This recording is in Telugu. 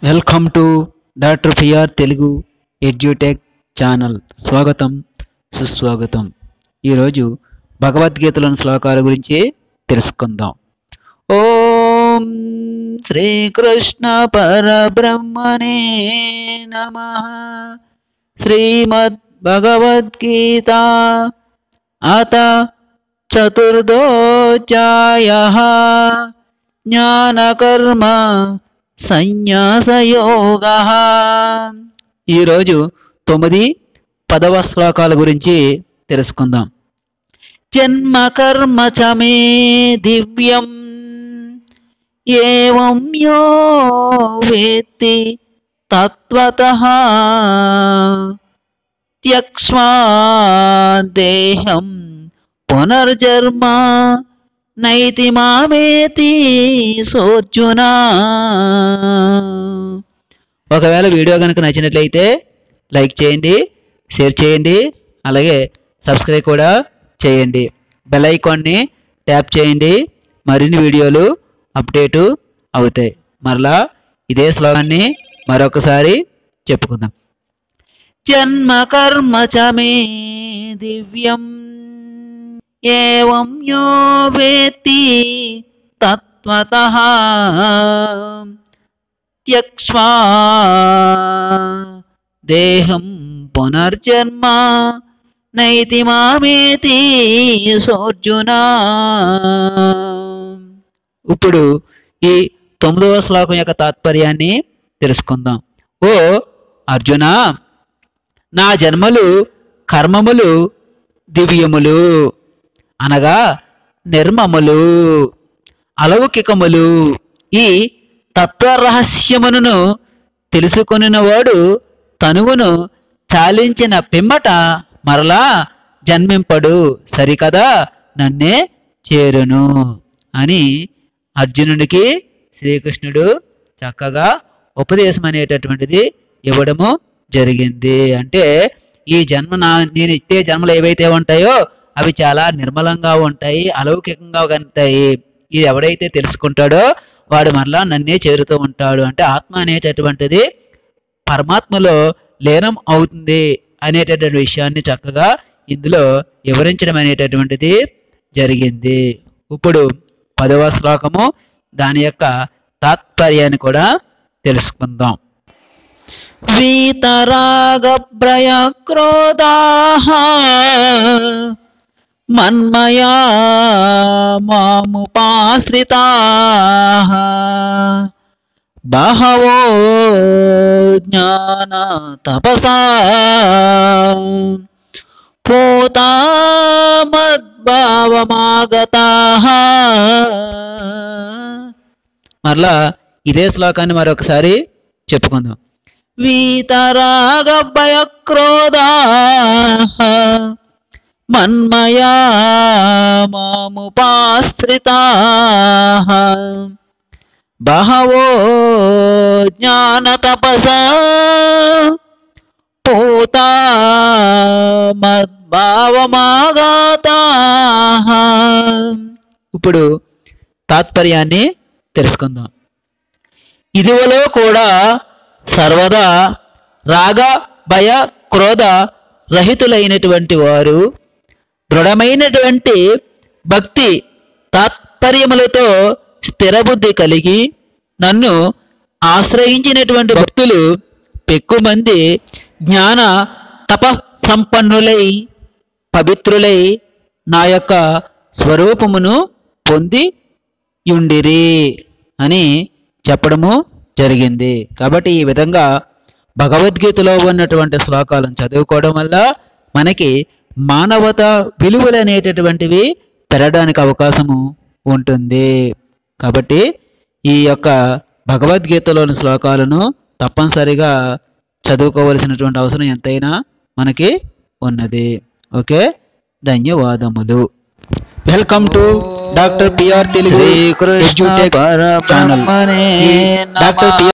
welcome to doctor PR Telugu edutech channel స్వాగతం సుస్వాగతం ఈరోజు భగవద్గీతలోని శ్లోకాల గురించి తెలుసుకుందాం ఓం శ్రీకృష్ణ పరబ్రహ్మణే నమ శ్రీమద్ భగవద్గీత అత చతుర్దోచాయ జ్ఞానకర్మ సన్యాసయోగ ఈరోజు తొమ్మిది పదవ శ్లోకాల గురించి తెలుసుకుందాం జన్మ కర్మ చ మే దివ్యం ఏవం యో వేత్తి తత్వత త్యక్ష్మా దేహం పునర్జన్మ నైతి మామేతి సోర్జున ఒకవేళ వీడియో కనుక నచ్చినట్లయితే లైక్ చేయండి షేర్ చేయండి అలాగే సబ్స్క్రైబ్ కూడా చేయండి బెల్ ఐకాన్ని ట్యాప్ చేయండి మరిన్ని వీడియోలు అప్డేటు అవుతాయి మరలా ఇదే శ్లోకాన్ని మరొకసారి చెప్పుకుందాం జన్మ కర్మ చ మే దివ్యం ఏవం యో వేత్తి తత్వత త్యక్ష్మా దేహం పునర్జన్మ నైతి మామేతి సోర్జున ఇప్పుడు ఈ తొమ్మిదవ శ్లోకం యొక్క తాత్పర్యాన్ని తెలుసుకుందాం ఓ అర్జున నా జన్మలు కర్మములు దివ్యములు అనగా నిర్మములు అలౌకికములు ఈ తత్వరహస్యమును తెలుసుకొనినవాడు తనువును చాలించిన పిమ్మట మరలా జన్మింపడు సరికదా నన్నే చేరును అని అర్జునుడికి శ్రీకృష్ణుడు చక్కగా ఉపదేశం అనేటటువంటిది ఇవ్వడము జరిగింది అంటే ఈ జన్మ నా నేను ఇచ్చే జన్మలు ఏవైతే ఉంటాయో అవి చాలా నిర్మలంగా ఉంటాయి అలౌకికంగా ఉంటాయి ఇది ఎవడైతే తెలుసుకుంటాడో వాడు మరలా నన్నే చేరుతూ ఉంటాడు అంటే ఆత్మ అనేటటువంటిది పరమాత్మలో లీనం అవుతుంది అనేటటువంటి విషయాన్ని చక్కగా ఇందులో వివరించడం అనేటటువంటిది జరిగింది ఇప్పుడు పదవ శ్లోకము దాని యొక్క తాత్పర్యాన్ని కూడా తెలుసుకుందాం వీతరాగభ్రయ క్రోధా మన్మయా మాముపాశ్రితా బహవో జ్ఞాన తపసా పూతా మద్భావమాగతా మరలా ఇదే శ్లోకాన్ని మరొకసారి చెప్పుకుందాం వీతరాగభయ క్రోధా మన్మయా మాముపాశ్రితా బహవో జ్ఞానతపస పూతా మద్భావమాగాతా ఇప్పుడు తాత్పర్యాన్ని తెలుసుకుందాం ఇదివలో కూడా సర్వదా రాగ భయ క్రోధ రహితులైనటువంటి వారు దృఢమైనటువంటి భక్తి తాత్పర్యములతో స్థిరబుద్ధి కలిగి నన్ను ఆశ్రయించినటువంటి భక్తులు పెక్కుమంది జ్ఞాన తప సంపన్నులై పవిత్రులై నా యొక్క స్వరూపమును పొంది యుండిరి అని చెప్పడము జరిగింది కాబట్టి ఈ విధంగా భగవద్గీతలో ఉన్నటువంటి శ్లోకాలను చదువుకోవడం వల్ల మనకి మానవత విలువలు అనేటటువంటివి పెరగడానికి అవకాశము ఉంటుంది కాబట్టి ఈ యొక్క భగవద్గీతలోని శ్లోకాలను తప్పనిసరిగా చదువుకోవలసినటువంటి అవసరం ఎంతైనా మనకి ఉన్నది ఓకే ధన్యవాదములు welcome to doctor PR Telugu edutech channel doctor